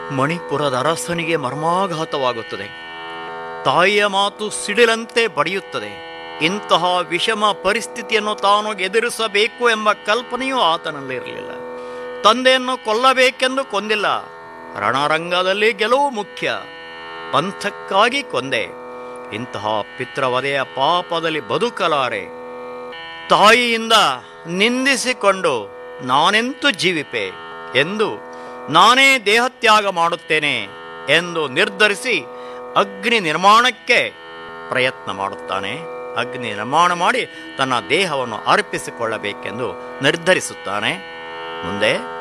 ಮಣಿಪುರದ ಅರಸನಿಗೆ ಮರ್ಮಾಘಾತವಾಗುತ್ತದೆ ತಾಯಿಯ ಮಾತು ಸಿಡಿಲಂತೆ ಬಡಿಯುತ್ತದೆ ಇಂತಹ ವಿಷಮ ಪರಿಸ್ಥಿತಿಯನ್ನು ತಾನು ಎದುರಿಸಬೇಕು ಎಂಬ ಕಲ್ಪನೆಯೂ ಆತನಲ್ಲಿರಲಿಲ್ಲ ತಂದೆಯನ್ನು ಕೊಲ್ಲಬೇಕೆಂದು ಕೊಂದಿಲ್ಲ ರಣರಂಗದಲ್ಲಿ ಗೆಲುವು ಮುಖ್ಯ ಪಂಥಕ್ಕಾಗಿ ಕೊಂದೆ ಇಂತಹ ಪಿತೃವಧೆಯ ಪಾಪದಲ್ಲಿ ಬದುಕಲಾರೆ ತಾಯಿಯಿಂದ ನಿಂದಿಸಿಕೊಂಡು ನಾನೆಂತು ಜೀವಿಪೆ ಎಂದು ನಾನೇ ದೇಹತ್ಯಾಗ ಮಾಡುತ್ತೇನೆ ಎಂದು ನಿರ್ಧರಿಸಿ ಅಗ್ನಿ ನಿರ್ಮಾಣಕ್ಕೆ ಪ್ರಯತ್ನ ಮಾಡುತ್ತಾನೆ ಅಗ್ನಿ ನಿರ್ಮಾಣ ಮಾಡಿ ತನ್ನ ದೇಹವನ್ನು ಅರ್ಪಿಸಿಕೊಳ್ಳಬೇಕೆಂದು ನಿರ್ಧರಿಸುತ್ತಾನೆ ಮುಂದೆ